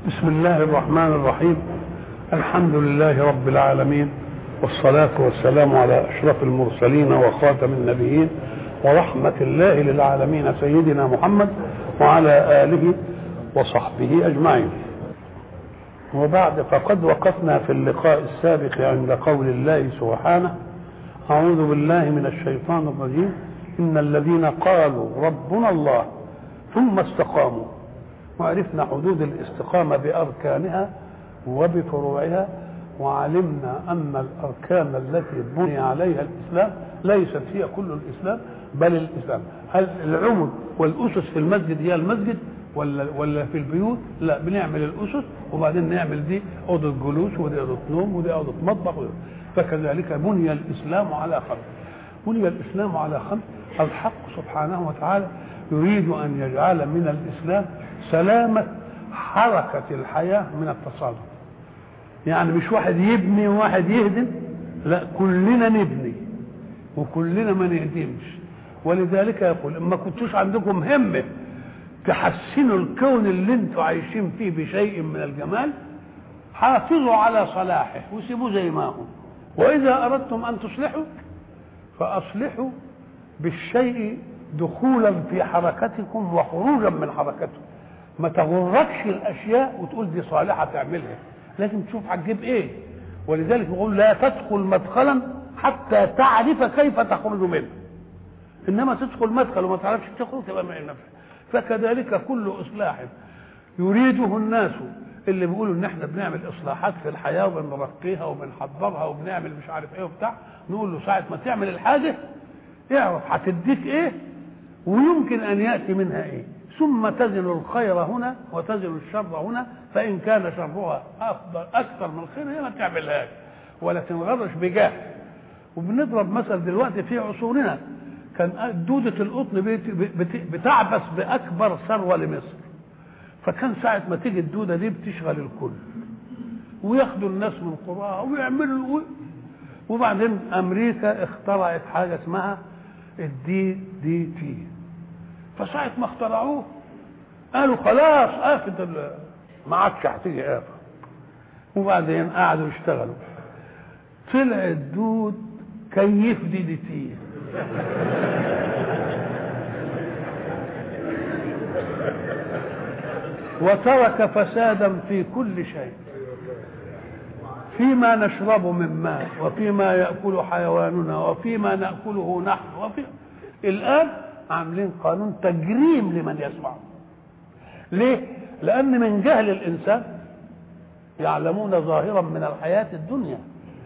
بسم الله الرحمن الرحيم الحمد لله رب العالمين والصلاة والسلام على أشرف المرسلين وخاتم النبيين ورحمة الله للعالمين سيدنا محمد وعلى آله وصحبه أجمعين وبعد فقد وقفنا في اللقاء السابق عند قول الله سبحانه أعوذ بالله من الشيطان الرجيم إن الذين قالوا ربنا الله ثم استقاموا وعرفنا حدود الاستقامة بأركانها وبفروعها وعلمنا أن الأركان التي بني عليها الإسلام ليست هي كل الإسلام بل الإسلام هل العمد والأسس في المسجد هي المسجد ولا ولا في البيوت لا بنعمل الأسس وبعدين نعمل دي أوضة جلوس ودي أوضة نوم ودي أوضة مطبخ فكذلك بني الإسلام على خمس بني الإسلام على خمس الحق سبحانه وتعالى يريد أن يجعل من الإسلام سلامة حركة الحياة من التصادم يعني مش واحد يبني وواحد يهدم لا كلنا نبني وكلنا ما نهدمش ولذلك يقول اما كنتوش عندكم همه تحسنوا الكون اللي انتوا عايشين فيه بشيء من الجمال حافظوا على صلاحه وسيبوه زي ما هو واذا اردتم ان تصلحوا فاصلحوا بالشيء دخولا في حركتكم وخروجا من حركتكم ما تغركش الاشياء وتقول دي صالحه تعملها لازم تشوف هتجيب ايه ولذلك يقول لا تدخل مدخلا حتى تعرف كيف تخرج منه انما تدخل مدخل وما تعرفش تخرج تبقى من نفسك فكذلك كل اصلاح يريده الناس اللي بيقولوا ان احنا بنعمل اصلاحات في الحياه وبنرقيها وبنحضرها وبنعمل مش عارف ايه وبتاع نقول له ساعه ما تعمل الحاجه اعرف هتديك ايه ويمكن ان ياتي منها ايه ثم تزن الخير هنا وتزن الشر هنا فان كان شرها افضل اكثر من الخير هي ما تعملهاش ولا تنغرش بجاه وبنضرب مثل دلوقتي في عصورنا كان دودة القطن بتعبث بأكبر ثروة لمصر فكان ساعة ما تيجي الدودة دي بتشغل الكل وياخدوا الناس من قراها ويعملوا وبعدين أمريكا اخترعت حاجة اسمها الدي دي تي فساعة ما اخترعوه قالوا خلاص آفة ما عادش هتيجي آفة وبعدين قعدوا يشتغلوا طلع الدود كيف دي دي تي وترك فسادا في كل شيء فيما نشرب من ماء وفيما يأكل حيواننا وفيما نأكله نحن وفي الآن عاملين قانون تجريم لمن يسمع ليه؟ لأن من جهل الإنسان يعلمون ظاهرا من الحياة الدنيا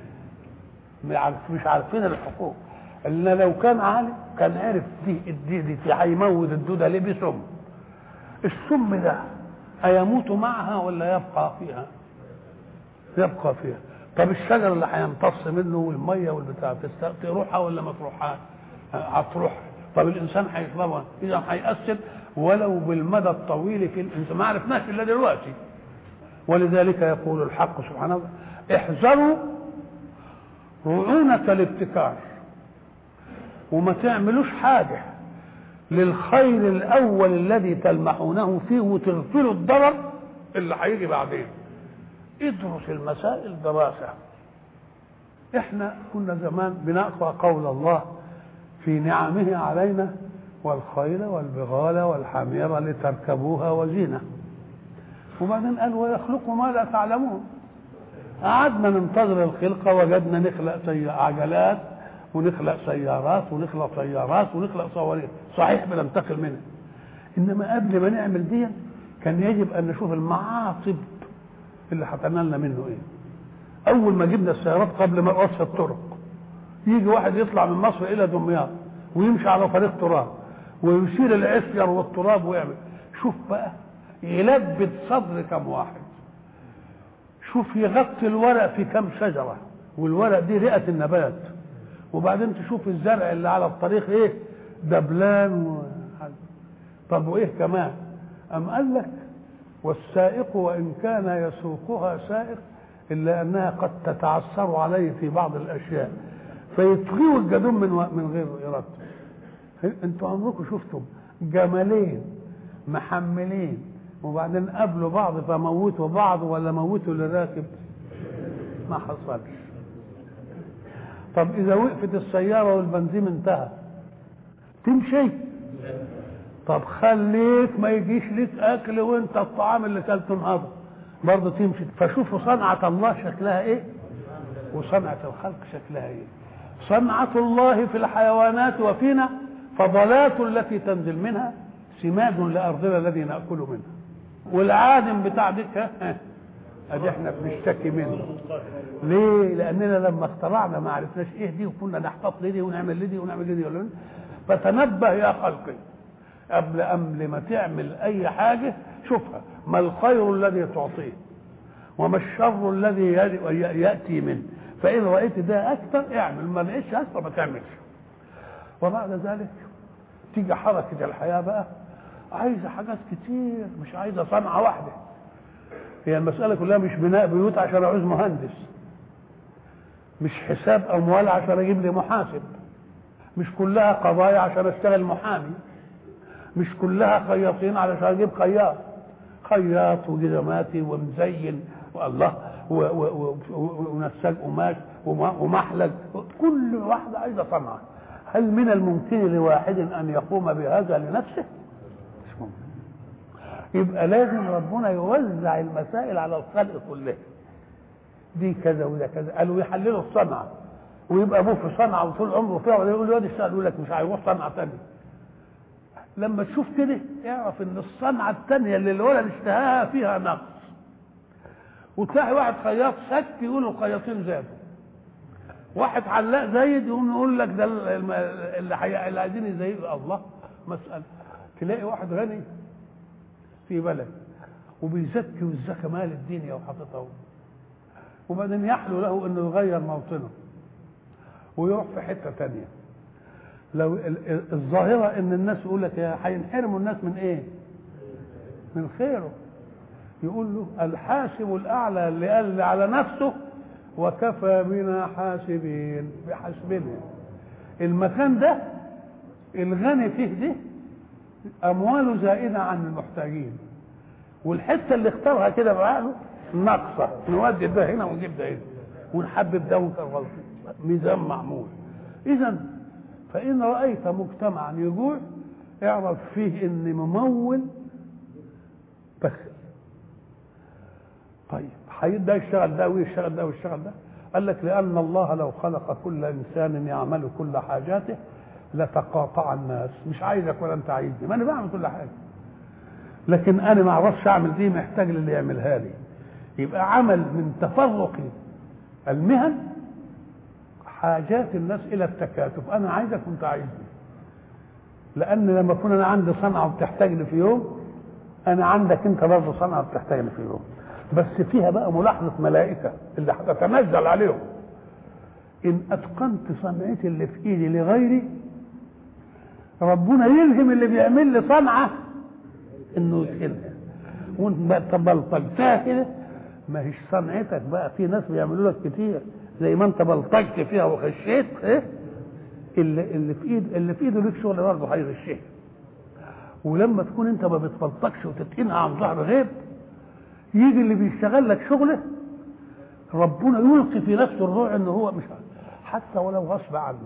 مش عارفين الحقوق ان لو كان عالم كان عرف دي دي دي, دي هيموت الدوده ليه بسم السم ده هيموت معها ولا يبقى فيها يبقى فيها طب الشجر اللي هيمتص منه والميه والبتاع تروحها ولا ما تروحها هتروح طب الانسان هيشربها اذا هيأثر ولو بالمدى الطويل في الانسان ما عرفناش الا دلوقتي ولذلك يقول الحق سبحانه وتعالى احذروا رعونة الابتكار وما تعملوش حاجة للخير الأول الذي تلمحونه فيه وتغفلوا الضرر اللي هيجي بعدين ادرس المسائل دراسة احنا كنا زمان بنقرأ قول الله في نعمه علينا والخيل والبغال والحمير لتركبوها وزينة وبعدين قال ويخلق ما لا تعلمون قعدنا ننتظر الخلقة وجدنا نخلق عجلات ونخلق سيارات ونخلق طيارات ونخلق صواريخ صحيح بننتقل منها انما قبل ما نعمل دي كان يجب ان نشوف المعاصب اللي هتنالنا منه ايه اول ما جبنا السيارات قبل ما وصف الطرق يجي واحد يطلع من مصر الى دمياط ويمشي على طريق تراب ويشيل العسكر والتراب ويعمل شوف بقى يلبد صدر كم واحد شوف يغطي الورق في كم شجره والورق دي رئه النبات وبعدين تشوف الزرع اللي على الطريق ايه دبلان و... طب وايه كمان ام قال لك والسائق وان كان يسوقها سائق الا انها قد تتعثر عليه في بعض الاشياء فيطغيه الجدون من و... من غير ارادته انتوا عمركم شفتم جمالين محملين وبعدين قابلوا بعض فموتوا بعض ولا موتوا اللي راكب ما حصلش طب اذا وقفت السياره والبنزين انتهى تمشي طب خليك ما يجيش لك اكل وانت الطعام اللي كلته انهضم برضه تمشي فشوفوا صنعه الله شكلها ايه وصنعه الخلق شكلها ايه صنعه الله في الحيوانات وفينا فضلات التي تنزل منها سماد لارضنا الذي ناكل منها والعادم بتاع دي ادي احنا بنشتكي منه ليه لاننا لما اخترعنا ما عرفناش ايه دي وكنا نحتاط لدي ونعمل لدي ونعمل لدي ولا فتنبه يا خلقي قبل قبل ما تعمل اي حاجه شوفها ما الخير الذي تعطيه وما الشر الذي ياتي منه فان رايت ده اكثر اعمل ما لقيتش اكثر ما تعملش وبعد ذلك تيجي حركه الحياه بقى عايزه حاجات كتير مش عايزه صنعه واحده هي المساله كلها مش بناء بيوت عشان اعوز مهندس مش حساب اموال عشان اجيب لي محاسب مش كلها قضايا عشان اشتغل محامي مش كلها خياطين علشان اجيب خياط خياط وجزماتي ومزين والله ونساج قماش ومحلق كل واحده عايزه صنعه هل من الممكن لواحد ان يقوم بهذا لنفسه؟ مش ممكن يبقى لازم ربنا يوزع المسائل على الخلق كلها دي كذا وده كذا قالوا يحللوا الصنعه ويبقى ابوه في صنعه وطول عمره فيها ولا يقول له اشتغل يقول لك مش هيروح صنعه ثانيه لما تشوف كده اعرف ان الصنعه الثانيه اللي الولد اشتهاها فيها نقص وتلاقي واحد خياط سك يقول الخياطين زادوا واحد حلاق زايد يقوم يقول لك ده اللي, حي... اللي عايزين يزيدوا الله مساله تلاقي واحد غني في بلد وبيزكي والزكاه مال الدنيا وحاططها وبعدين يحلو له انه يغير موطنه ويروح في حته تانية لو الظاهرة ان الناس يقول لك هينحرموا الناس من ايه من خيره يقول له الحاسب الاعلى اللي قال على نفسه وكفى بنا حاسبين بحسبنا المكان ده الغني فيه دي امواله زائده عن المحتاجين والحته اللي اختارها كده بعقله ناقصه نودي ده هنا ونجيب ده هنا ونحبب ده ونكرر ميزان معمول اذا فان رايت مجتمعا يجوع اعرف فيه ان ممول بخل طيب ده يشتغل ده ويشتغل ده ويشتغل ده قال لك لان الله لو خلق كل انسان يعمل كل حاجاته لتقاطع الناس مش عايزك ولا انت عايزني ما انا بعمل كل حاجه لكن انا ما اعرفش اعمل دي محتاج للي يعملها لي يبقى عمل من تفرق المهن حاجات الناس الى التكاتف انا عايزك وانت عايزني لان لما اكون انا عندي صنعه وبتحتاجني في يوم انا عندك انت برضه صنعه وبتحتاجني في يوم بس فيها بقى ملاحظه ملائكه اللي هتتنزل عليهم ان اتقنت صنعتي اللي في ايدي لغيري ربنا يلهم اللي بيعمل لي صنعه انه يدخلها وانت بلطجتها كده ما هيش صنعتك بقى في ناس بيعملوا لك كتير زي ما انت بلطجت فيها وخشيت ايه اللي اللي في ايد اللي في ايده ليك شغل برضه هيغشيه ولما تكون انت ما بتبلطجش وتتقنها عن ظهر غيب يجي اللي بيشتغل لك شغله ربنا يلقي في نفسه الروح ان هو مش حتى ولو غصب عنه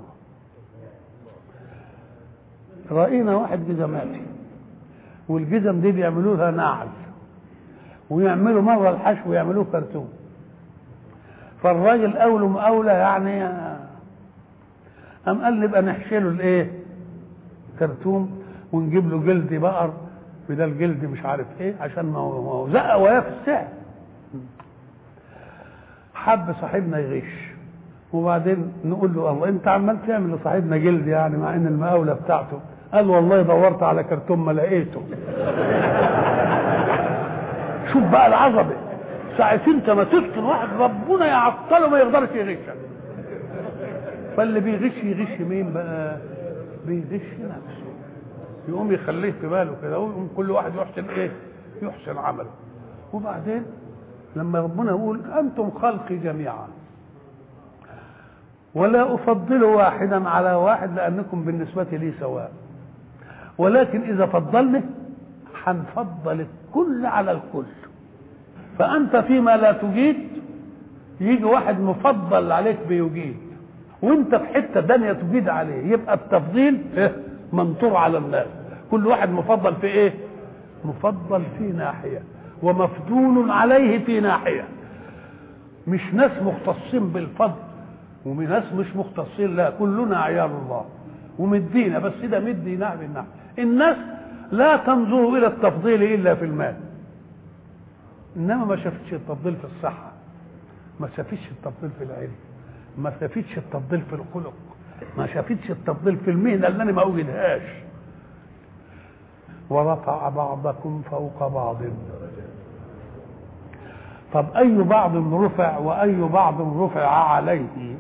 راينا واحد جزماتي والجزم دي بيعملوا لها نعل ويعملوا مره الحشو ويعملوه كرتون فالراجل اولى مقاولة يعني قام قال نبقى نحشي له الايه كرتون ونجيب له جلد بقر بدل جلد مش عارف ايه عشان ما هو زق وياه في السعر حب صاحبنا يغش وبعدين نقول له الله انت عمال تعمل لصاحبنا جلد يعني مع ان المقاولة بتاعته قال والله دورت على كرتون ما لقيته شوف بقى العظمه ساعة انت ما تتقن واحد ربنا يعطله ما يقدرش يغشك فاللي بيغش يغش مين بقى بيغش نفسه يقوم يخليه في باله كده ويقوم كل واحد يحسن ايه يحسن عمله وبعدين لما ربنا يقول انتم خلقي جميعا ولا افضل واحدا على واحد لانكم بالنسبه لي سواء ولكن اذا فضلني هنفضل الكل على الكل فانت فيما لا تجيد يجي واحد مفضل عليك بيجيد وانت في حته ثانيه تجيد عليه يبقى التفضيل إيه؟ منطور على الناس كل واحد مفضل في ايه مفضل في ناحيه ومفضول عليه في ناحيه مش ناس مختصين بالفضل ومن ناس مش مختصين لا كلنا عيال الله ومدينا بس ده مدي نعم النعم الناس لا تنظر الى التفضيل الا في المال انما ما شافتش التفضيل في الصحه ما شافتش التفضيل في العلم ما شافتش التفضيل في الخلق ما شافتش التفضيل في المهنه اللي انا ما اوجدهاش ورفع بعضكم فوق بعض طب اي بعض رفع واي بعض رفع عليه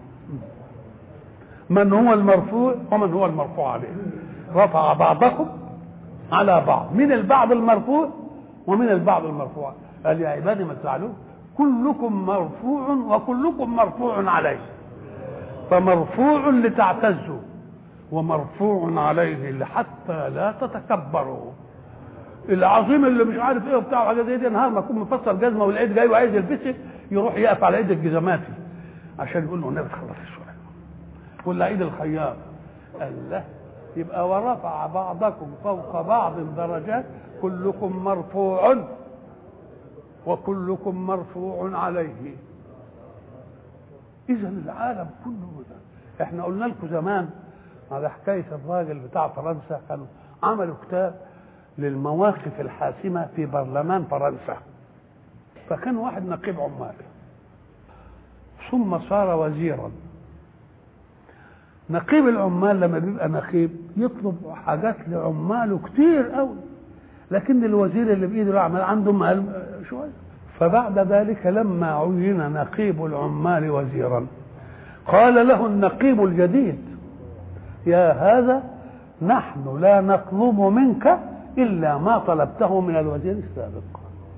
من هو المرفوع ومن هو المرفوع عليه رفع بعضكم على بعض من البعض المرفوع ومن البعض المرفوع قال يا عبادي ما تزعلون كلكم مرفوع وكلكم مرفوع عليه فمرفوع لتعتزوا ومرفوع عليه حتى لا تتكبروا العظيم اللي مش عارف ايه وبتاع حاجه زي دي نهار ما يكون مفصل جزمه والعيد جاي وعايز يلبسها يروح يقف على ايد الجزماتي عشان يقول له النبي خلص شويه ولا ايد الخياط قال لا يبقى ورفع بعضكم فوق بعض درجات كلكم مرفوع وكلكم مرفوع عليه اذا العالم كله ده احنا قلنا لكم زمان على حكايه الراجل بتاع فرنسا كانوا عملوا كتاب للمواقف الحاسمه في برلمان فرنسا فكان واحد نقيب عمال ثم صار وزيرا نقيب العمال لما بيبقى نقيب يطلب حاجات لعماله كتير قوي لكن الوزير اللي بايده العمل عنده مال شويه فبعد ذلك لما عين نقيب العمال وزيرا قال له النقيب الجديد يا هذا نحن لا نطلب منك الا ما طلبته من الوزير السابق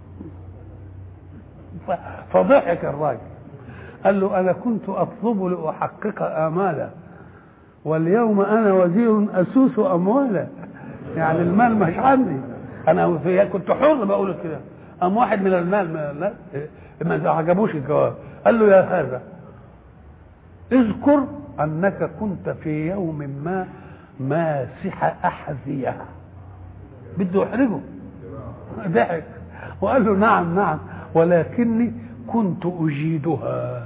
فضحك الراجل قال له انا كنت اطلب لاحقق امالا واليوم انا وزير اسوس اموالا يعني المال مش عندي انا في كنت حر بقول كده قام واحد من المال ما, لا ما عجبوش الجواب قال له يا هذا اذكر انك كنت في يوم ما ماسح احذيه بده يحرجه ضحك وقال له نعم نعم ولكني كنت اجيدها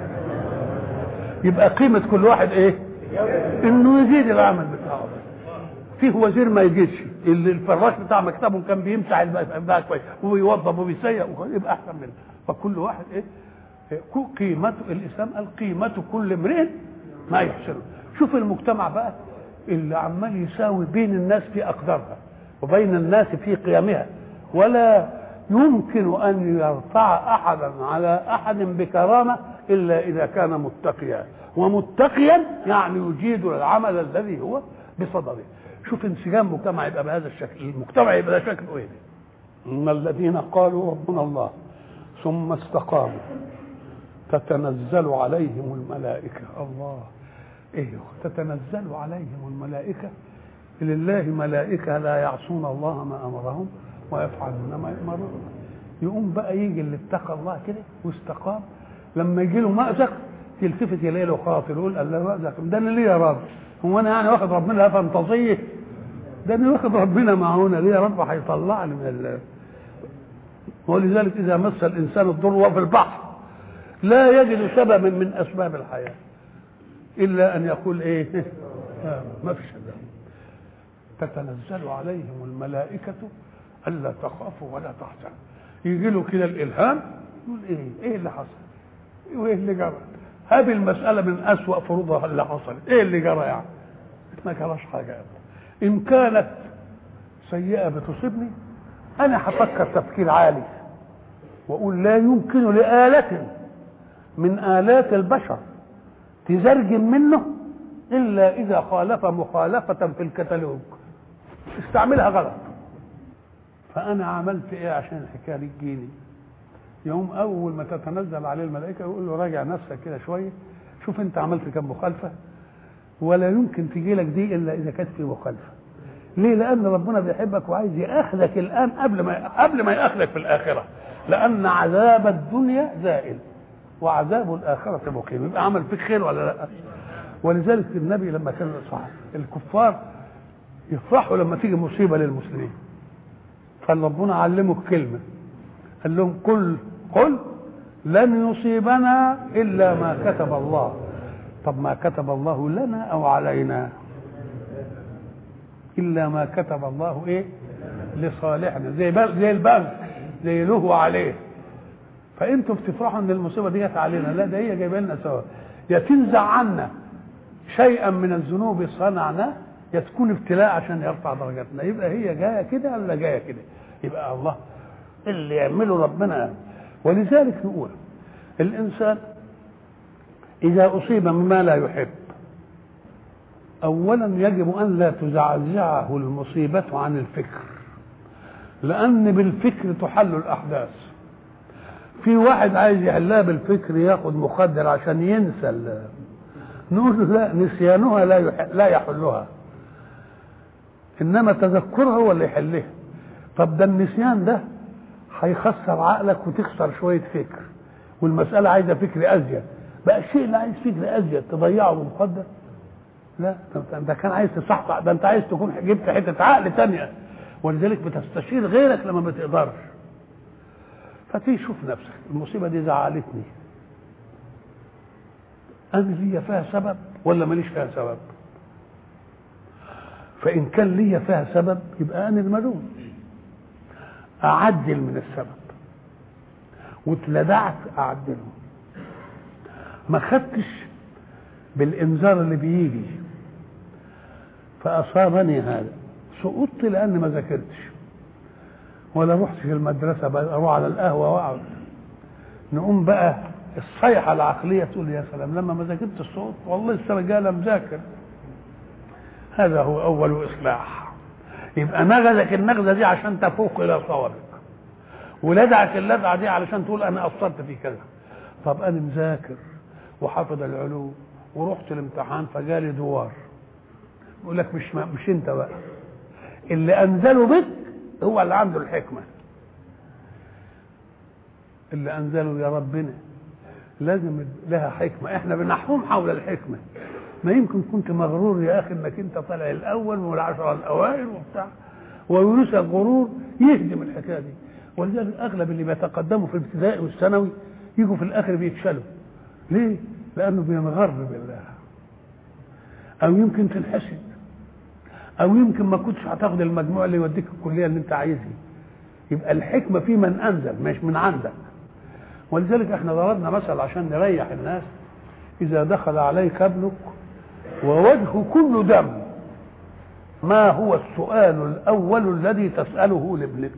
يبقى قيمه كل واحد ايه انه يجيد العمل بتاعه فيه وزير ما يجيش اللي الفراش بتاع مكتبه كان بيمسح البتاع كويس وبيوظف وبيسيق يبقى احسن منه فكل واحد ايه قيمته الاسلام قال قيمه كل امرئ ما يحسنه شوف المجتمع بقى اللي عمال يساوي بين الناس في اقدارها وبين الناس في قيمها ولا يمكن ان يرفع احدا على احد بكرامه الا اذا كان متقيا ومتقيا يعني يجيد العمل الذي هو بصدده شوف انسجام مجتمع يبقى بهذا الشكل المجتمع يبقى ده شكله ايه ان الذين قالوا ربنا الله ثم استقاموا تتنزل عليهم الملائكه الله ايه تتنزل عليهم الملائكه لله ملائكه لا يعصون الله ما امرهم ويفعلون ما يؤمرون يقوم بقى يجي اللي اتقى الله كده واستقام لما يجي له مأزق يلتفت يلاقي له خاطر يقول الله مأزق ده انا ليه يا رب هو انا يعني واخد ربنا فانتظيه ده انا واخد ربنا معونه ليه يا رب هيطلعني من ال ولذلك اذا مس الانسان الضر وهو في البحر لا يجد سببا من اسباب الحياه الا ان يقول ايه ما فيش تتنزل عليهم الملائكه الا تخافوا ولا تحزنوا يجي له كده الالهام يقول ايه ايه اللي حصل وايه اللي جرى هذه المسألة من أسوأ فروضها اللي حصلت إيه اللي جرى يعني ما جراش حاجة إن كانت سيئة بتصيبني أنا هفكر تفكير عالي وأقول لا يمكن لآلة من آلات البشر تزرجم منه إلا إذا خالف مخالفة في الكتالوج استعملها غلط فأنا عملت إيه عشان الحكاية دي تجيني يوم اول ما تتنزل عليه الملائكه يقول له راجع نفسك كده شويه شوف انت عملت كم مخالفه ولا يمكن تجي لك دي الا اذا كانت في مخالفه ليه لان ربنا بيحبك وعايز ياخذك الان قبل ما قبل ما ياخذك في الاخره لان عذاب الدنيا زائل وعذاب الاخره مقيم يبقى عمل فيك خير ولا لا ولذلك النبي لما كان صح الكفار يفرحوا لما تيجي مصيبه للمسلمين فربنا علمه كلمه قال لهم قل قل لن يصيبنا الا ما كتب الله طب ما كتب الله لنا او علينا الا ما كتب الله ايه لصالحنا زي زي البنك زي له وعليه فانتم بتفرحوا ان المصيبه دي جت علينا لا ده هي جايبه لنا سوا يا تنزع عنا شيئا من الذنوب صنعناه يا تكون ابتلاء عشان يرفع درجاتنا يبقى هي جايه كده ولا جايه كده يبقى الله اللي يعمله ربنا ولذلك نقول الانسان اذا اصيب مما لا يحب اولا يجب ان لا تزعزعه المصيبه عن الفكر لان بالفكر تحل الاحداث في واحد عايز يحلها بالفكر ياخد مخدر عشان ينسى نقول له لا نسيانها لا يح... لا يحلها انما تذكرها هو اللي يحلها طب ده النسيان ده هيخسر عقلك وتخسر شويه فكر والمساله عايزه فكر ازيد بقى الشيء اللي عايز فكر ازيد تضيعه بمخدر لا انت كان عايز تصحصح ده انت عايز تكون جبت حته عقل تانية ولذلك بتستشير غيرك لما ما تقدرش فتيجي شوف نفسك المصيبه دي زعلتني انا ليا فيها سبب ولا ماليش فيها سبب فان كان ليا فيها سبب يبقى انا الملوم اعدل من السبب واتلدعت اعدله ما خدتش بالانذار اللي بيجي فاصابني هذا سقطت لان ما ذاكرتش ولا رحت في المدرسه بقى اروح على القهوه واقعد نقوم بقى الصيحه العقليه تقول يا سلام لما ما ذاكرت الصوت والله السنه الجايه مذاكر هذا هو اول اصلاح يبقى نغزك النغزه دي عشان تفوق الى صوابك ولدعك اللدعه دي علشان تقول انا قصرت في كذا طب انا مذاكر وحافظ العلوم ورحت الامتحان فجالي دوار يقول لك مش مش انت بقى اللي انزله بك هو اللي عنده الحكمه اللي انزله يا ربنا لازم لها حكمه احنا بنحوم حول الحكمه ما يمكن كنت مغرور يا اخي انك انت طالع الاول والعشره الاوائل وبتاع ويونسك غرور يهدم الحكايه دي ولذلك اغلب اللي بيتقدموا في الابتدائي والثانوي يجوا في الاخر بيفشلوا ليه؟ لانه بينغر بالله او يمكن تنحسد او يمكن ما كنتش هتاخد المجموع اللي يوديك الكليه اللي انت عايزها يبقى الحكمه في من انزل مش من عندك ولذلك احنا ضربنا مثل عشان نريح الناس اذا دخل عليك ابنك ووجهه كله دم ما هو السؤال الاول الذي تساله لابنك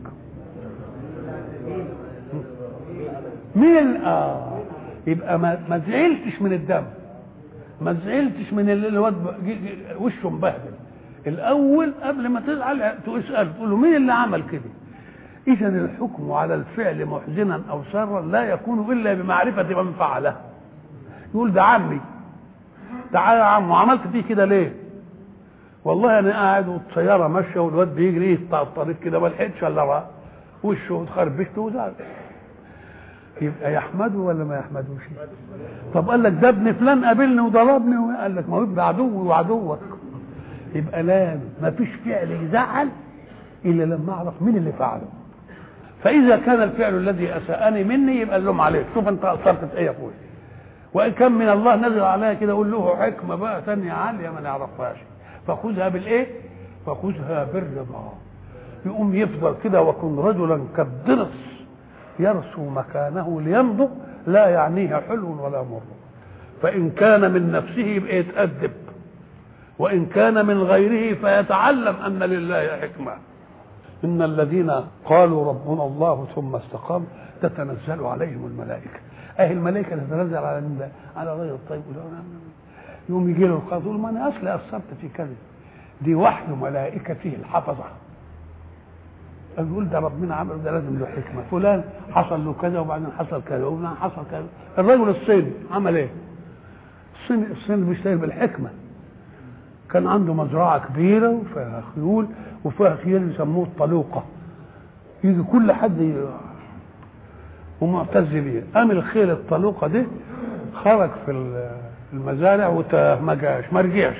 مين اه يبقى ما, ما زعلتش من الدم ما زعلتش من الواد وشه مبهدل الاول قبل ما تزعل تسال تقول له مين اللي عمل كده اذا الحكم على الفعل محزنا او سرا لا يكون الا بمعرفه من فعله يقول ده عمي تعالى يا عم وعملت فيه كده ليه والله انا قاعد والسياره ماشيه والواد بيجري يقطع الطريق كده ما لحقتش الا وراه وشه اتخربشت وزعل يبقى يحمده ولا ما يحمدوش طب قال لك ده ابن فلان قابلني وضربني قال لك ما هو ابن عدوي وعدوك يبقى لا ما فيش فعل يزعل الا لما اعرف مين اللي فعله فاذا كان الفعل الذي اساءني مني يبقى اللوم عليك شوف انت قصرت في ايه يا اخويا وان كان من الله نزل عليا كده اقول له حكمه بقى ثانيه عاليه ما نعرفهاش فخذها بالايه فخذها بالرضا يقوم يفضل كده وكن رجلا كالضرس يرسو مكانه ليمضغ لا يعنيه حلو ولا مر فإن كان من نفسه يبقى يتأدب وإن كان من غيره فيتعلم أن لله حكمة إن الذين قالوا ربنا الله ثم استقاموا تتنزل عليهم الملائكة أهي الملائكة تتنزل على من ده؟ على غير الطيب يوم يجي له القاضي يقول ما أنا أصلي قصرت في كذا دي وحي ملائكته الحفظة يقول ده ربنا عمل ده لازم له حكمه فلان حصل له كذا وبعدين حصل كذا وفلان حصل كذا الرجل الصيني عمل ايه؟ الصين الصين بيشتغل بالحكمه كان عنده مزرعة كبيرة وفيها خيول وفيها خيل يسموه الطلوقة يجي كل حد ي- ومعتز بيه قام الخيل الطلوقة دي خرج في ال- المزارع وتا- ما جاش ما رجعش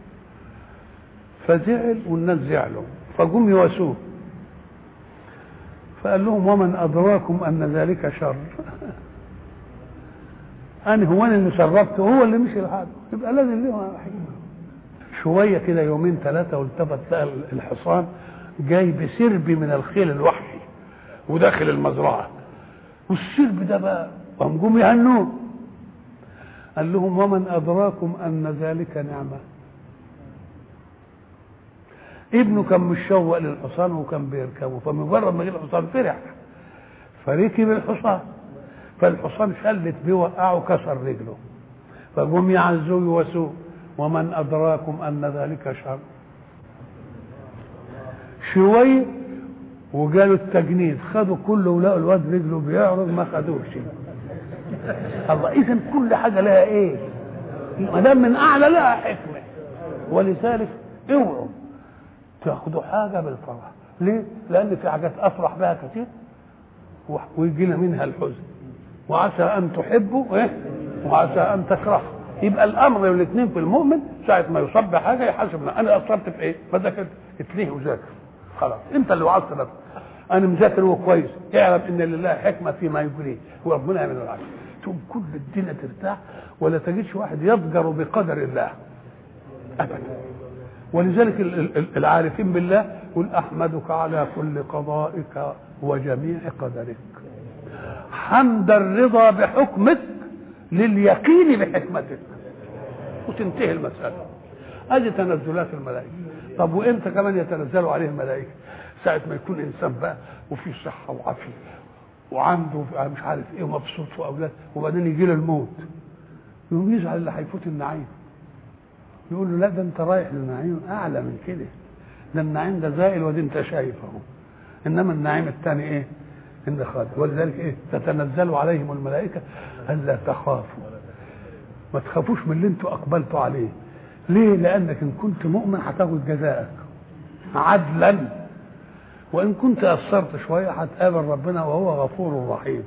فزعل والناس زعلوا فقوم يواسوه فقال لهم ومن أدراكم أن ذلك شر أنا هو أنا اللي شربته هو اللي مشي لحاله يبقى لازم له حكمة شوية كده يومين ثلاثة والتفت لقى الحصان جاي بسرب من الخيل الوحشي وداخل المزرعة والسرب ده بقى قام جم يهنوه قال لهم ومن أدراكم أن ذلك نعمة ابنه كان مشوق للحصان وكان بيركبه فمجرد ما جه الحصان فرح فركب الحصان فالحصان شلت بيه وقعه كسر رجله فقوم يعزوه يواسوه ومن أدراكم أن ذلك شر شوية وجاله التجنيد خدوا كله ولقوا الواد رجله بيعرض ما خدوش الله اذا كل حاجه لها ايه ما دام من اعلى لها حكمه ولذلك اوعوا تاخدوا حاجه بالفرح ليه لان في حاجات افرح بها كتير و- ويجي لنا منها الحزن وعسى ان تحبوا ايه وعسى ان تكرهوا يبقى الامر الاثنين في المؤمن ساعه ما يصب بحاجه يحاسب نفسه. انا قصرت في ايه فذاكرت اتليه وذاكر خلاص انت اللي وعظت نفسك انا مذاكر وكويس اعلم ان لله حكمه فيما يجريه وربنا يعمل العكس تقوم كل الدنيا ترتاح ولا تجدش واحد يضجر بقدر الله ابدا ولذلك ال- ال- ال- العارفين بالله يقول احمدك على كل قضائك وجميع قدرك حمد الرضا بحكمك لليقين بحكمتك وتنتهي المسألة ادي تنزلات الملائكة طب وامتى كمان يتنزلوا عليه الملائكة ساعة ما يكون انسان بقى وفيه صحة وعافية وعنده مش عارف ايه ومبسوط واولاد وبعدين يجي له الموت يقوم يزعل اللي هيفوت النعيم يقول له لا ده انت رايح لنعيم اعلى من كده ده النعيم ده زائل ودي انت شايف اهو انما النعيم الثاني ايه ان خالد ولذلك ايه تتنزل عليهم الملائكه الا تخافوا ما تخافوش من اللي انتوا اقبلتوا عليه ليه لانك ان كنت مؤمن هتاخد جزاءك عدلا وان كنت قصرت شويه هتقابل ربنا وهو غفور رحيم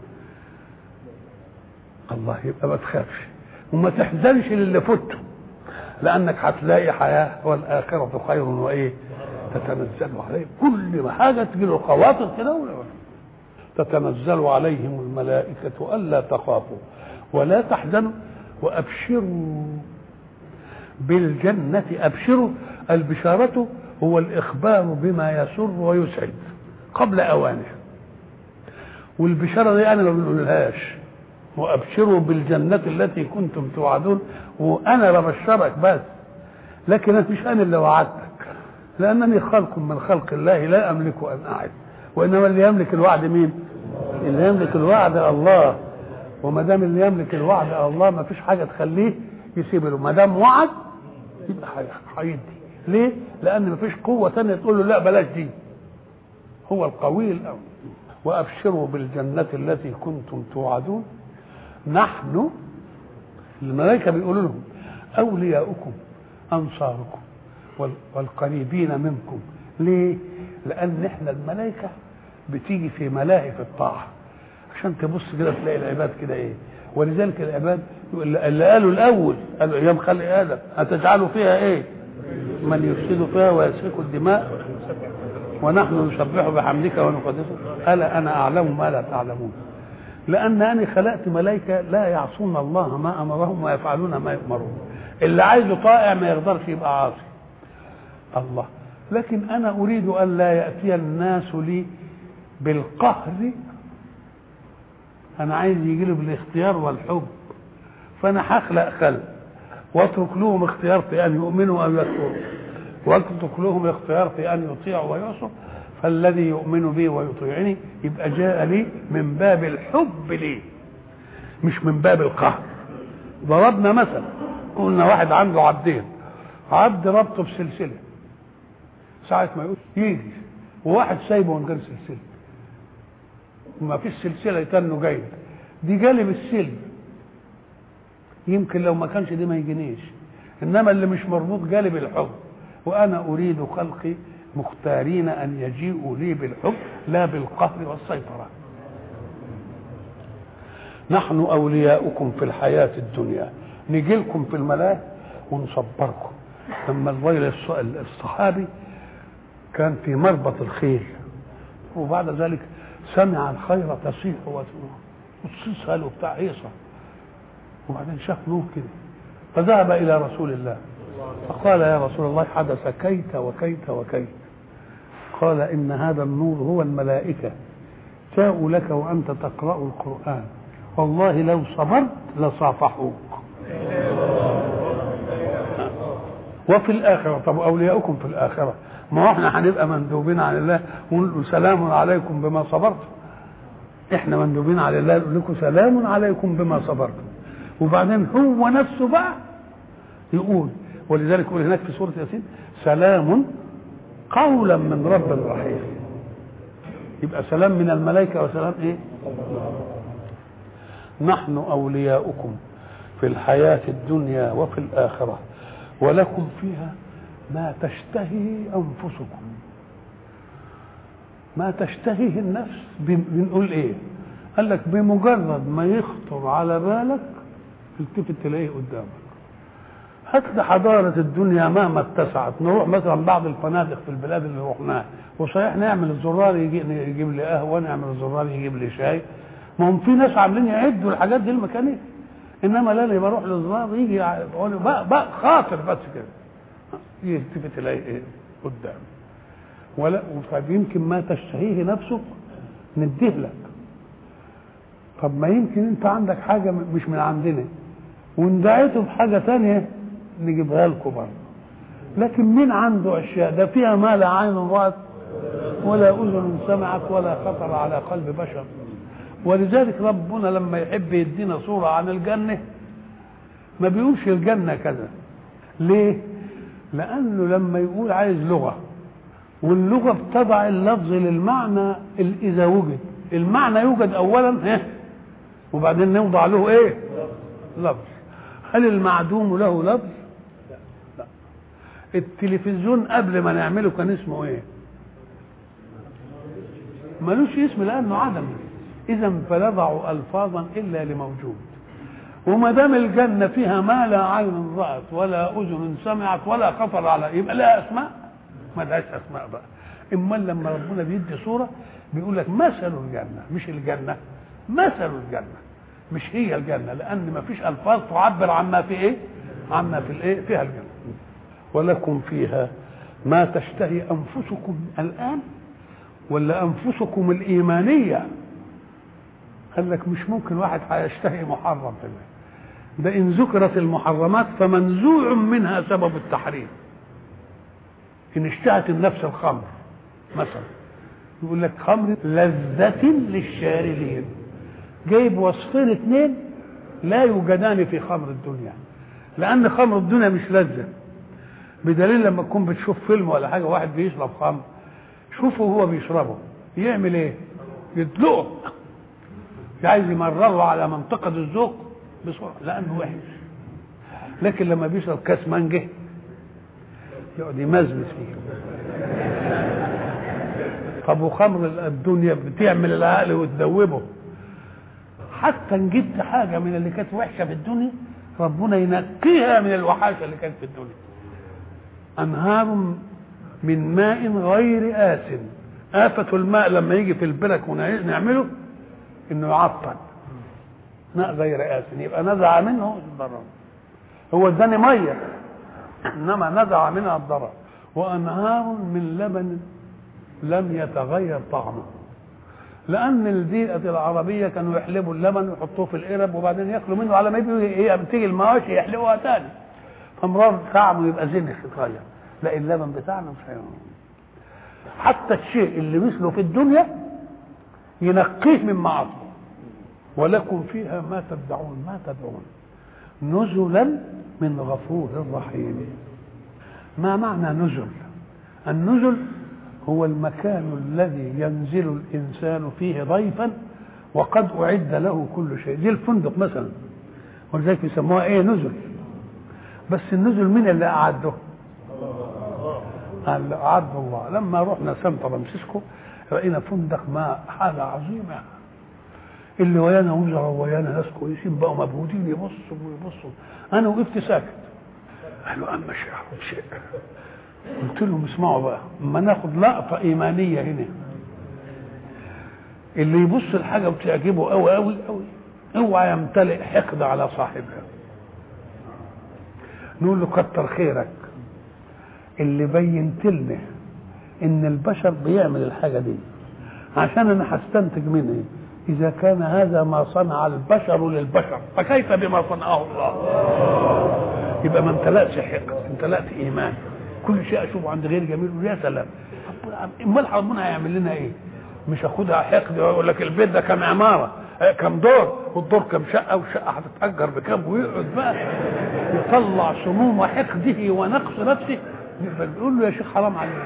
الله يبقى ما تخافش وما تحزنش للي فوته لانك هتلاقي حياه والاخره خير وايه تتنزل عليه كل ما حاجه تجي له خواطر كده ولا- تتنزل عليهم الملائكه الا تخافوا ولا تحزنوا وابشروا بالجنه ابشروا البشاره هو الاخبار بما يسر ويسعد قبل اوانه والبشاره دي انا ما بنقولهاش وابشروا بالجنه التي كنتم توعدون وانا ببشرك بس لكن أنا مش انا اللي وعدتك لانني خلق من خلق الله لا املك ان اعد وانما اللي يملك الوعد مين اللي يملك الوعد الله وما دام اللي يملك الوعد الله ما فيش حاجه تخليه يسيب له ما دام وعد يبقى هي- هيدي ليه لان ما فيش قوه ثانيه تقول له لا بلاش دي هو القوي الاول وابشروا بالجنه التي كنتم توعدون نحن الملائكه بيقولوا لهم اولياؤكم انصاركم وال- والقريبين منكم ليه لان احنا الملائكه بتيجي في ملاهي في الطاعه عشان تبص كده تلاقي العباد كده ايه ولذلك العباد اللي قالوا الاول قالوا ايام خلق ادم هتجعلوا فيها ايه من يفسد فيها ويسفك الدماء ونحن نسبح بحمدك ونقدسه الا انا اعلم ما لا تعلمون لان انا خلقت ملائكه لا يعصون الله ما امرهم ويفعلون ما يؤمرون اللي عايزه طائع ما يقدرش يبقى عاصي الله لكن انا اريد ان لا ياتي الناس لي بالقهر انا عايز يجي له بالاختيار والحب فانا هخلق خلق واترك لهم اختيار في ان يؤمنوا او يكفروا واترك لهم اختيار في ان يطيعوا ويعصوا فالذي يؤمن بي ويطيعني يبقى جاء لي من باب الحب لي مش من باب القهر ضربنا مثلا قلنا واحد عنده عبدين عبد ربطه بسلسله ساعة ما يقول يجي وواحد سايبه من غير سلسله ما فيش سلسله يتنه جاي دي جالب السلم يمكن لو ما كانش دي ما يجينيش انما اللي مش مربوط جالب الحب وانا اريد خلقي مختارين ان يجيئوا لي بالحب لا بالقهر والسيطره نحن اولياؤكم في الحياه الدنيا نجي لكم في الملاهي ونصبركم لما الرجل الصحابي كان في مربط الخيل وبعد ذلك سمع الخير تصيح وتصيح له بتاع هيصه وبعدين شاف نور كده فذهب الى رسول الله فقال يا رسول الله حدث كيت وكيت وكيت قال ان هذا النور هو الملائكه جاءوا لك وانت تقرا القران والله لو صبرت لصافحوك وفي الآخرة طب أولياؤكم في الآخرة ما احنا هنبقى مندوبين على الله ونقول له سلام عليكم بما صبرتم احنا مندوبين على الله نقول لكم سلام عليكم بما صبرتم وبعدين هو نفسه بقى يقول ولذلك يقول هناك في سورة ياسين سلام قولا من رب رحيم يبقى سلام من الملائكة وسلام ايه نحن أولياؤكم في الحياة الدنيا وفي الآخرة ولكم فيها ما تشتهي أنفسكم ما تشتهيه النفس بنقول ايه قال لك بمجرد ما يخطر على بالك تلتفت تلاقيه قدامك حتى حضارة الدنيا مهما اتسعت نروح مثلا بعض الفنادق في البلاد اللي رحناها وصحيح نعمل الزرار يجي يجيب لي قهوة نعمل الزرار يجيب لي شاي ما هم في ناس عاملين يعدوا الحاجات دي الميكانيك انما لا اللي بروح للزرار يجي بقى, بقى خاطر بس كده يلتفت تلاقي ايه قدام ولا يمكن ما تشتهيه نفسك نديه لك طب ما يمكن انت عندك حاجه مش من عندنا وان دعيته بحاجه تانية نجيبها لكم برضه لكن مين عنده اشياء ده فيها ما لا عين رأت ولا اذن سمعت ولا خطر على قلب بشر ولذلك ربنا لما يحب يدينا صوره عن الجنه ما بيقولش الجنه كذا ليه لانه لما يقول عايز لغه واللغه بتضع اللفظ للمعنى اذا وجد المعنى يوجد اولا ايه وبعدين نوضع له ايه لفظ هل المعدوم له لفظ لا التلفزيون قبل ما نعمله كان اسمه ايه ملوش اسم لانه عدم اذا فنضع الفاظا الا لموجود وما دام الجنه فيها ما لا عين رات ولا اذن سمعت ولا خطر على يبقى لها اسماء ما لهاش اسماء بقى امال لما ربنا بيدي صوره بيقول لك مثل الجنه مش الجنه مثل الجنه مش هي الجنه لان ما فيش الفاظ تعبر عما في ايه عما في الايه فيها الجنه ولكم فيها ما تشتهي انفسكم الان ولا انفسكم الايمانيه قال لك مش ممكن واحد هيشتهي محرم في الله ده ان ذكرت المحرمات فمنزوع منها سبب التحريم ان اشتهت النفس الخمر مثلا يقول لك خمر لذة للشاربين جايب وصفين اثنين لا يوجدان في خمر الدنيا لان خمر الدنيا مش لذة بدليل لما تكون بتشوف فيلم ولا حاجه واحد بيشرب خمر شوفه وهو بيشربه يعمل ايه يدلقه عايز يمرره على منطقه الذوق بسرعه لانه وحش لكن لما بيشرب كاس مانجه يقعد يمزمز فيه طب وخمر الدنيا بتعمل العقل وتدوبه حتى ان جبت حاجه من اللي كانت وحشه في الدنيا ربنا ينقيها من الوحاشه اللي كانت في الدنيا انهار من ماء غير آسن آفة الماء لما يجي في البرك ونعمله انه يعطل ماء غير آسن يبقى نزع منه الضرر هو اداني ميه انما نزع منها الضرر وانهار من لبن لم يتغير طعمه لان البيئه العربيه كانوا يحلبوا اللبن ويحطوه في القرب وبعدين ياكلوا منه على ما يجي تيجي المواشي يحلبوها تاني فمرار طعمه يبقى زنخ يتغير لا اللبن بتاعنا مش هيعمل حتى الشيء اللي مثله في الدنيا ينقيه من معاصيه ولكم فيها ما تدعون ما تدعون نزلا من غفور رحيم ما معنى نزل النزل هو المكان الذي ينزل الانسان فيه ضيفا وقد اعد له كل شيء دي الفندق مثلا ولذلك يسموها ايه نزل بس النزل مين اللي أعده اللي أعده الله لما رحنا سان فرانسيسكو لقينا فندق ماء حاجة عظيمة اللي ويانا وزراء ويانا ناس كويسين بقوا مبهوتين يبصوا ويبصوا انا وقفت ساكت قالوا اما شيء شيء قلت لهم اسمعوا بقى اما ناخد لقطه ايمانيه هنا اللي يبص الحاجه وتعجبه قوي قوي قوي اوعى يمتلئ حقد على صاحبها نقول له كتر خيرك اللي بينت لنا ان البشر بيعمل الحاجه دي عشان انا هستنتج منها إذا كان هذا ما صنع البشر للبشر فكيف بما صنعه الله يبقى ما امتلأش حقد امتلأت إيمان كل شيء أشوفه عند غير جميل يا سلام امال ربنا هيعمل لنا ايه مش اخدها حقد ويقول لك البيت ده كان عماره كم دور والدور كم شقه والشقه هتتاجر بكام ويقعد بقى يطلع سموم حقده ونقص نفسه بيقول له يا شيخ حرام عليك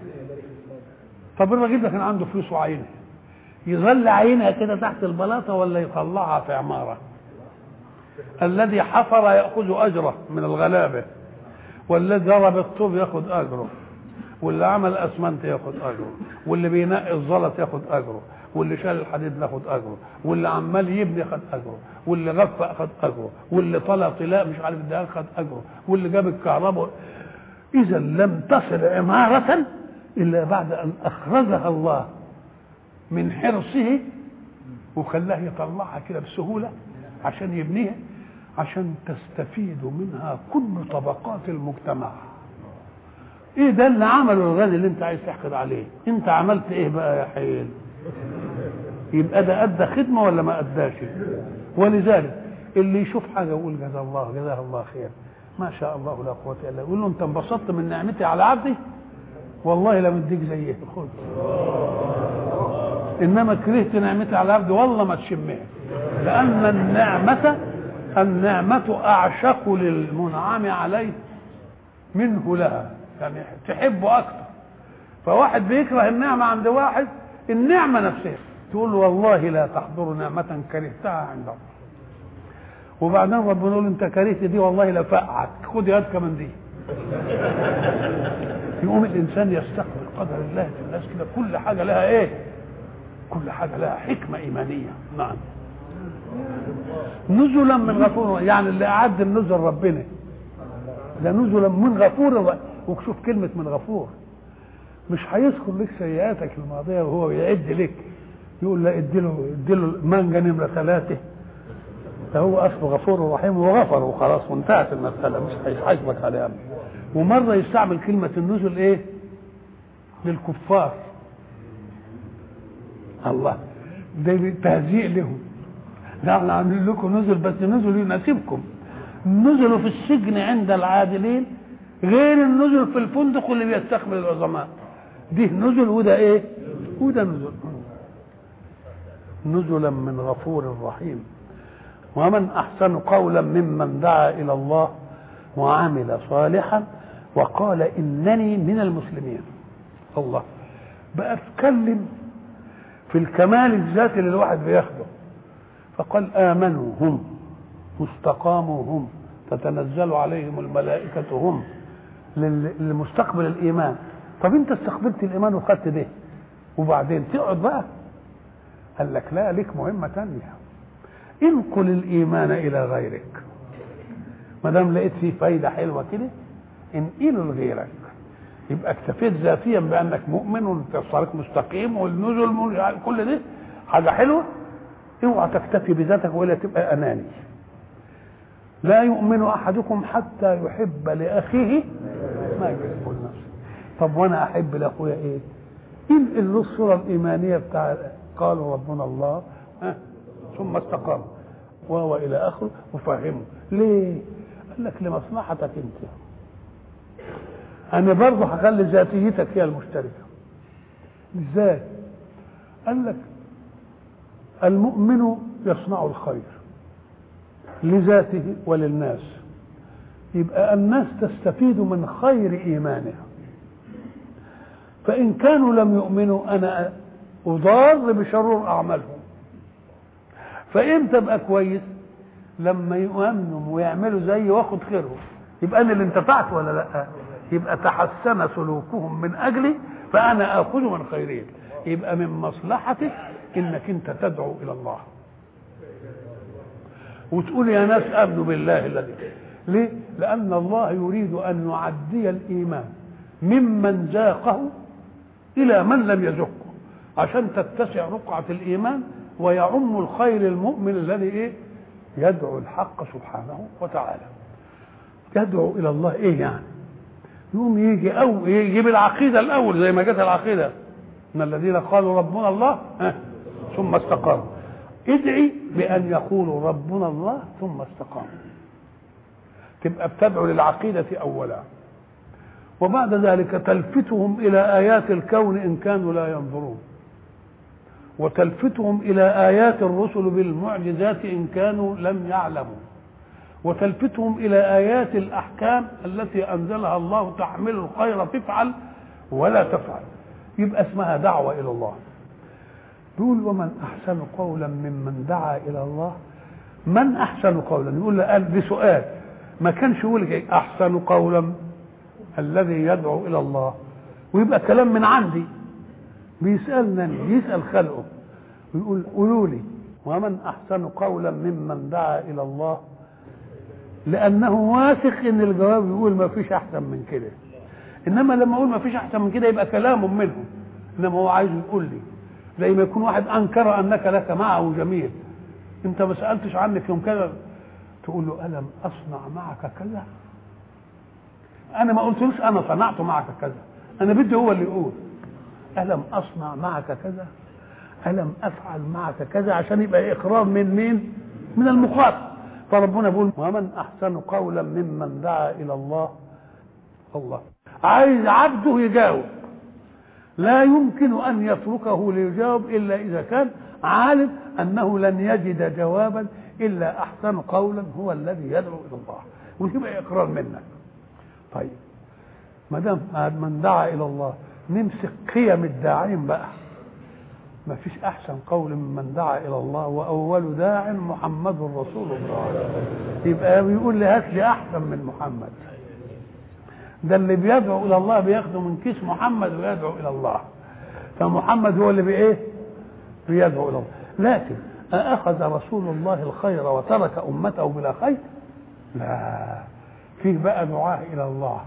طب الراجل ده كان عنده فلوس وعينه يظل عينها كده تحت البلاطه ولا يطلعها في عماره الذي حفر ياخذ اجره من الغلابه والذي ضرب الطوب ياخذ اجره واللي عمل اسمنت ياخذ اجره واللي بينقي الزلط ياخذ اجره واللي شال الحديد ياخذ اجره واللي عمال يبني خد اجره واللي غفى خد اجره واللي طلع طلاء مش عارف ده خد اجره واللي جاب الكهرباء اذا لم تصل عماره الا بعد ان اخرجها الله من حرصه وخلاه يطلعها كده بسهولة عشان يبنيها عشان تستفيد منها كل طبقات المجتمع ايه ده اللي عمله الغني اللي انت عايز تحقد عليه انت عملت ايه بقى يا حيل يبقى ده ادى خدمه ولا ما اداش ولذلك اللي يشوف حاجه يقول جزاه الله جزاه الله خير ما شاء الله لا قوه الا بالله يقول له انت انبسطت من نعمتي على عبدي والله لم اديك زيه خد انما كرهت نعمتي على عبدي والله ما تشمها لان النعمه النعمه اعشق للمنعم عليه منه لها يعني تحبه اكثر فواحد بيكره النعمه عند واحد النعمه نفسها تقول له والله لا تحضر نعمه كرهتها عند الله وبعدين ربنا يقول انت كرهت دي والله لا فقعك خد يد كمان دي يقوم الانسان يستقبل قدر الله في الناس كده كل حاجه لها ايه كل حاجه لها حكمه ايمانيه نعم نزلا من غفور يعني اللي اعد النزل ربنا ده نزلا من غفور وشوف كلمه من غفور مش هيذكر لك سيئاتك الماضيه وهو يعد لك يقول لا اديله اديله مانجا نمره ثلاثه فهو اصله غفور رحيم وغفر وخلاص وانتهت المساله مش هيحاسبك عليها ومره يستعمل كلمه النزل ايه للكفار الله ده تهزيء لهم ده احنا عاملين لكم نزل بس نزل يناسبكم نزلوا في السجن عند العادلين غير النزل في الفندق اللي بيستقبل العظماء دي نزل وده ايه وده نزل نزلا من غفور رحيم ومن احسن قولا ممن دعا الى الله وعمل صالحا وقال انني من المسلمين الله بقى اتكلم في الكمال الذاتي اللي الواحد بياخده فقال امنوا هم واستقاموا هم تتنزل عليهم الملائكة هم للمستقبل الإيمان طب أنت استقبلت الإيمان وخدت ده وبعدين تقعد بقى قال لك لا ليك مهمة تانية انقل الإيمان إلى غيرك ما دام لقيت فيه فايدة حلوة كده انقله لغيرك يبقى اكتفيت ذاتيا بأنك مؤمن وانتصارك مستقيم والنزل كل ده حاجة حلوة اوعى تكتفي بذاتك ولا تبقى أناني لا يؤمن احدكم حتى يحب لاخيه ما يحب لنفسه طب وانا احب لاخويا ايه انقل له الصوره الايمانيه بتاع قالوا ربنا الله ها ثم استقام وهو الى اخره وفهمه ليه قال لك لمصلحتك انت انا برضه هخلي ذاتيتك هي المشتركه ازاي قال لك المؤمن يصنع الخير لذاته وللناس يبقى الناس تستفيد من خير ايمانها فان كانوا لم يؤمنوا انا اضار بشرور اعمالهم فامتى ابقى كويس لما يؤمنوا ويعملوا زيي واخد خيرهم يبقى انا اللي انتفعت ولا لا يبقى تحسن سلوكهم من اجلي فانا اخذ من خيرهم يبقى من مصلحتك انك انت تدعو الى الله وتقول يا ناس امنوا بالله الذي ليه لان الله يريد ان يعدي الايمان ممن ذاقه الى من لم يذقه عشان تتسع رقعه الايمان ويعم الخير المؤمن الذي ايه يدعو الحق سبحانه وتعالى يدعو الى الله ايه يعني يقوم يجي او يجيب العقيده الاول زي ما جت العقيده ان الذين قالوا ربنا الله ها ثم استقاموا ادعي بان يقولوا ربنا الله ثم استقاموا تبقى بتدعو للعقيده اولا وبعد ذلك تلفتهم الى ايات الكون ان كانوا لا ينظرون وتلفتهم الى ايات الرسل بالمعجزات ان كانوا لم يعلموا وتلفتهم الى ايات الاحكام التي انزلها الله تحمل الخير تفعل ولا تفعل يبقى اسمها دعوه الى الله يقول ومن احسن قولا ممن دعا الى الله من احسن قولا يقول له قال بسؤال ما كانش يقول احسن قولا الذي يدعو الى الله ويبقى كلام من عندي بيسالني يسال خلقه ويقول قولوا لي ومن احسن قولا ممن دعا الى الله لانه واثق ان الجواب يقول ما فيش احسن من كده انما لما اقول ما فيش احسن من كده يبقى كلام منهم انما هو عايز يقول لي زي ما يكون واحد انكر انك لك معه جميل انت ما سالتش عنك يوم كذا تقول له الم اصنع معك كذا انا ما قلتلوش انا صنعت معك كذا انا بدي هو اللي يقول الم اصنع معك كذا الم افعل معك كذا عشان يبقى اقرار من مين من المخاطب فربنا بيقول ومن احسن قولا ممن دعا الى الله الله عايز عبده يجاوب لا يمكن ان يتركه ليجاوب الا اذا كان عالم انه لن يجد جوابا الا احسن قولا هو الذي يدعو الى الله ويبقى اقرار منك طيب ما دام من دعا الى الله نمسك قيم الداعين بقى ما فيش احسن قول ممن دعا الى الله واول داع محمد رسول الله يبقى بيقول لي هات لي احسن من محمد ده اللي بيدعو الى الله بياخده من كيس محمد ويدعو الى الله فمحمد هو اللي بايه بيدعو الى الله لكن أأخذ رسول الله الخير وترك أمته بلا خير لا فيه بقى دعاء إلى الله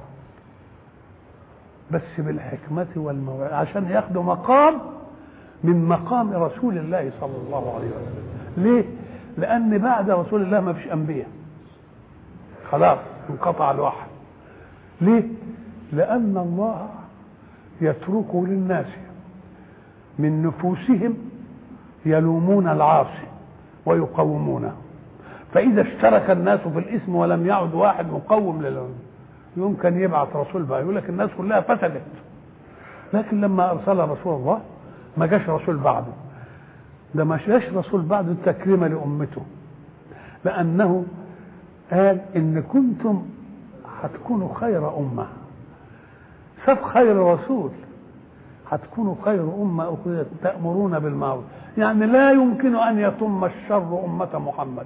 بس بالحكمة والموعظة عشان ياخدوا مقام من مقام رسول الله صلى الله عليه وسلم ليه لان بعد رسول الله ما فيش انبياء خلاص انقطع الوحي ليه لان الله يترك للناس من نفوسهم يلومون العاصي ويقومونه فاذا اشترك الناس في الاسم ولم يعد واحد مقوم للعلم يمكن يبعث رسول بقى يقول لك الناس كلها فسدت لكن لما ارسل رسول الله ما جاش رسول بعده ده ما جاش رسول بعده تكريما لامته لانه قال ان كنتم هتكونوا خير امه ساب خير رسول هتكونوا خير امه اخرجت تامرون بالمعروف يعني لا يمكن ان يتم الشر امه محمد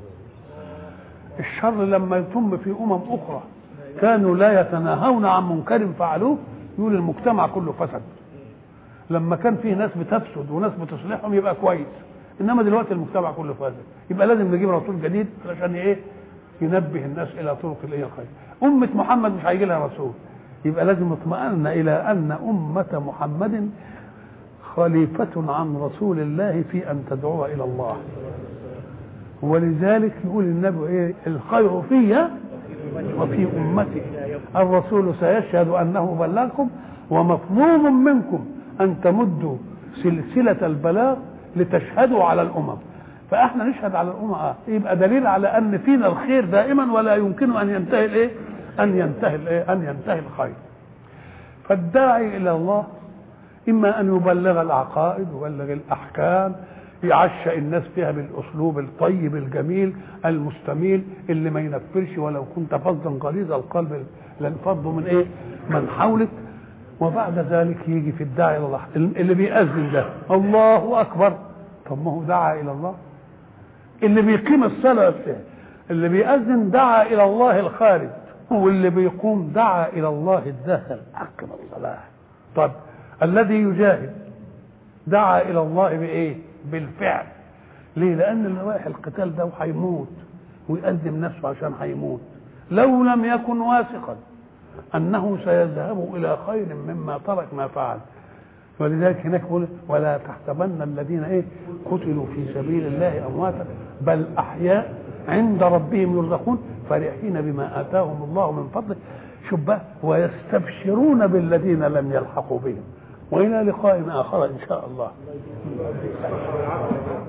الشر لما يتم في امم اخرى كانوا لا يتناهون عن منكر فعلوه يقول المجتمع كله فسد لما كان فيه ناس بتفسد وناس بتصلحهم يبقى كويس انما دلوقتي المجتمع كله فاسد يبقى لازم نجيب رسول جديد عشان ايه ينبه الناس الى طرق الايه الخير امه محمد مش هيجي لها رسول يبقى لازم اطمئن الى ان امه محمد خليفة عن رسول الله في أن تدعو إلى الله ولذلك يقول النبي إيه الخير في وفي أمتي الرسول سيشهد أنه بلغكم ومطلوب منكم أن تمدوا سلسلة البلاغ لتشهدوا على الأمم فاحنا نشهد على الأمم آه. يبقى دليل على أن فينا الخير دائما ولا يمكن أن ينتهي الإيه؟ أن ينتهي الإيه؟ أن ينتهي الخير فالداعي إلى الله إما أن يبلغ العقائد ويبلغ الأحكام يعشى الناس فيها بالاسلوب الطيب الجميل المستميل اللي ما ينفرش ولو كنت فظا غليظ القلب لانفضوا من ايه؟ من حولك وبعد ذلك يجي في الداعي الى الله اللي بيأذن ده الله اكبر طب ما هو دعا الى الله اللي بيقيم الصلاه اللي بيأذن دعا الى الله الخارج واللي بيقوم دعا الى الله اداها الحق والصلاح طب الذي يجاهد دعا الى الله بايه بالفعل ليه لان اللي رايح القتال ده هيموت ويقدم نفسه عشان هيموت لو لم يكن واثقا انه سيذهب الى خير مما ترك ما فعل ولذلك هناك يقول ولا تحسبن الذين ايه قتلوا في سبيل الله امواتا بل احياء عند ربهم يرزقون فرحين بما اتاهم الله من فضله شوف بقى ويستبشرون بالذين لم يلحقوا بهم والى لقاء اخر ان شاء الله